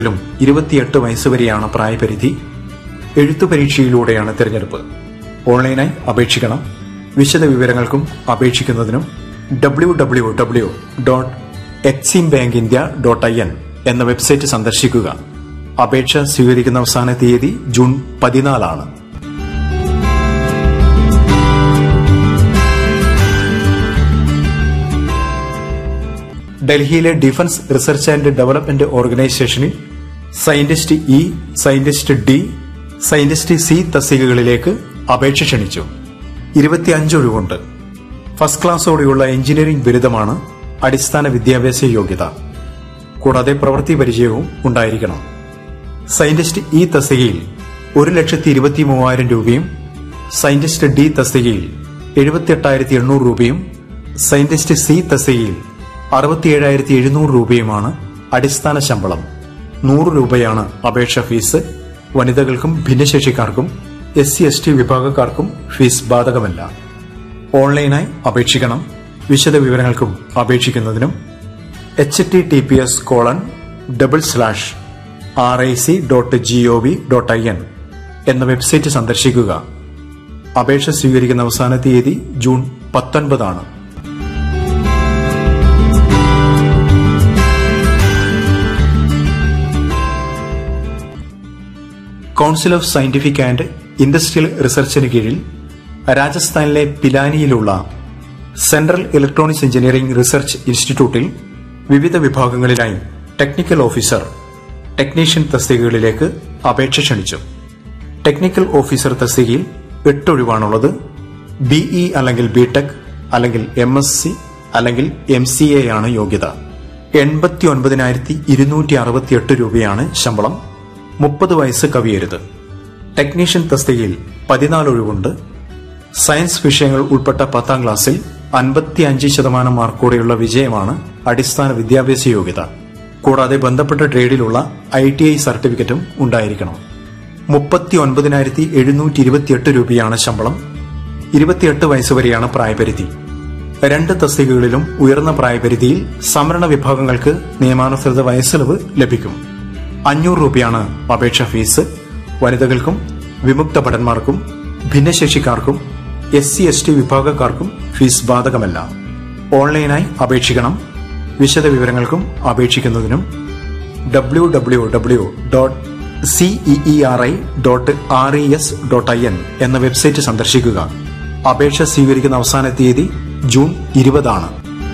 ലും ഇരുപത്തിയെട്ട് വയസ്സുവരെയാണ് പ്രായപരിധി എഴുത്തു പരീക്ഷയിലൂടെയാണ് തിരഞ്ഞെടുപ്പ് ഓൺലൈനായി അപേക്ഷിക്കണം വിശദ വിവരങ്ങൾക്കും അപേക്ഷിക്കുന്നതിനും W W W dot Exim bank India dot I N എന്ന വെബ്സൈറ്റ് സന്ദർശിക്കുക അപേക്ഷ സ്വീകരിക്കുന്ന അവസാന തീയതി ജൂൺ പതിനാലാണ് ഡൽഹിയിലെ ഡിഫൻസ് റിസർച്ച് ആൻഡ് ഡെവലപ്മെന്റ് ഓർഗനൈസേഷനിൽ scientist E scientist D scientist C തസ്തികകളിലേക്ക് അപേക്ഷ ക്ഷണിച്ചു ഇരുപത്തിയഞ്ച് ഒഴിവുണ്ട് ഫസ്റ്റ് ക്ലാസ്സോടെയുള്ള എഞ്ചിനീയറിംഗ് ബിരുദമാണ് അടിസ്ഥാന വിദ്യാഭ്യാസ യോഗ്യത കൂടാതെ പ്രവൃത്തി പരിചയവും ഉണ്ടായിരിക്കണം സയന്റിസ്റ്റ് ഇ തസ്തികയിൽ ഒരു ലക്ഷത്തി ഇരുപത്തി മൂവായിരം രൂപയും സയന്റിസ്റ്റ് ഡി തസ്തികയിൽ എഴുപത്തിയെട്ടായിരത്തി എണ്ണൂറ് രൂപയും സയന്റിസ്റ്റ് സി തസ്തികയിൽ അറുപത്തിയേഴായിരത്തി എഴുന്നൂറ് രൂപയുമാണ് അടിസ്ഥാന ശമ്പളം നൂറ് രൂപയാണ് അപേക്ഷാ ഫീസ് വനിതകൾക്കും ഭിന്നശേഷിക്കാർക്കും എസ് സി എസ് ടി വിഭാഗക്കാർക്കും ഫീസ് ബാധകമല്ല ഓൺലൈനായി അപേക്ഷിക്കണം വിശദ വിവരങ്ങൾക്കും അപേക്ഷിക്കുന്നതിനും H T T P S colon double slash R I C dot G O V dot I N എന്ന വെബ്സൈറ്റ് സന്ദർശിക്കുക അപേക്ഷ സ്വീകരിക്കുന്ന അവസാന തീയതി ജൂൺ പത്തൊൻപതാണ് council of scientific and industrial റിസർച്ചിന് കീഴിൽ രാജസ്ഥാനിലെ പിലാനിയിലുള്ള സെൻട്രൽ ഇലക്ട്രോണിക്സ് എഞ്ചിനീയറിംഗ് റിസർച്ച് ഇൻസ്റ്റിറ്റ്യൂട്ടിൽ വിവിധ വിഭാഗങ്ങളിലായി ടെക്നിക്കൽ ഓഫീസർ ടെക്നീഷ്യൻ തസ്തികകളിലേക്ക് അപേക്ഷ ക്ഷണിച്ചു ടെക്നിക്കൽ ഓഫീസർ തസ്തികയിൽ എട്ട് ഒഴിവാണുള്ളത് ബിഇ അല്ലെങ്കിൽ ബിടെക് അല്ലെങ്കിൽ എം എസ് സി അല്ലെങ്കിൽ എം സി എ ആണ് യോഗ്യത എൺപത്തി ഒൻപതിനായിരത്തി ഇരുന്നൂറ്റി അറുപത്തിയെട്ട് രൂപയാണ് ശമ്പളം മുപ്പത് വയസ്സ് കവിയരുത് ടെക്നീഷ്യൻ തസ്തികയിൽ പതിനാല് ഒഴിവുണ്ട് സയൻസ് വിഷയങ്ങൾ ഉൾപ്പെട്ട പത്താം ക്ലാസ്സിൽ അൻപത്തിയഞ്ച് ശതമാനം മാർക്കോടെയുള്ള വിജയമാണ് അടിസ്ഥാന വിദ്യാഭ്യാസ യോഗ്യത കൂടാതെ ബന്ധപ്പെട്ട ട്രേഡിലുള്ള ഐ ടി ഐ സർട്ടിഫിക്കറ്റും ഉണ്ടായിരിക്കണം മുപ്പത്തി ഒൻപതിനായിരത്തി എഴുന്നൂറ്റി ഇരുപത്തിയെട്ട് രൂപയാണ് ശമ്പളം ഇരുപത്തിയെട്ട് വയസ്സുവരെയാണ് പ്രായപരിധി രണ്ട് തസ്തികകളിലും ഉയർന്ന പ്രായപരിധിയിൽ സംവരണ വിഭാഗങ്ങൾക്ക് നിയമാനുസൃത വയസ്സിളവ് ലഭിക്കും അഞ്ഞൂറ് രൂപയാണ് അപേക്ഷാ ഫീസ് വനിതകൾക്കും വിമുക്ത ഭടന്മാർക്കും ഭിന്നശേഷിക്കാർക്കും എസ് സി എസ് ടി വിഭാഗക്കാർക്കും ഫീസ് ബാധകമല്ല ഓൺലൈനായി അപേക്ഷിക്കണം വിശദ വിവരങ്ങൾക്കും അപേക്ഷിക്കുന്നതിനും W W W dot CEE R I dot R E S dot I N എന്ന വെബ്സൈറ്റ് സന്ദർശിക്കുക അപേക്ഷ സ്വീകരിക്കുന്ന അവസാന തീയതി ജൂൺ ഇരുപതാണ്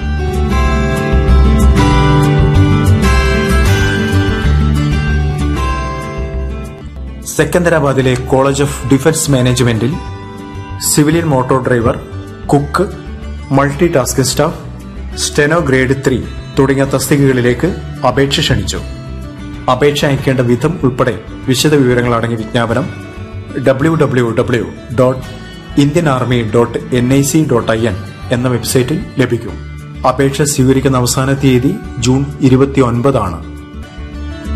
സെക്കന്ദരാബാദിലെ കോളേജ് ഓഫ് ഡിഫൻസ് മാനേജ്മെന്റിൽ civilian motor driver cook multi tasking staff steno grade three തുടങ്ങിയ തസ്തികകളിലേക്ക് അപേക്ഷ ക്ഷണിച്ചു അപേക്ഷ അയക്കേണ്ട വിധം ഉൾപ്പെടെ വിശദ വിവരങ്ങൾ അടങ്ങിയ വിജ്ഞാപനം W W W dot Indian army dot N I C dot I N എന്ന വെബ്സൈറ്റിൽ ലഭിക്കും അപേക്ഷ സ്വീകരിക്കുന്ന അവസാന തീയതി ജൂൺ ഇരുപത്തിയൊൻപതാണ്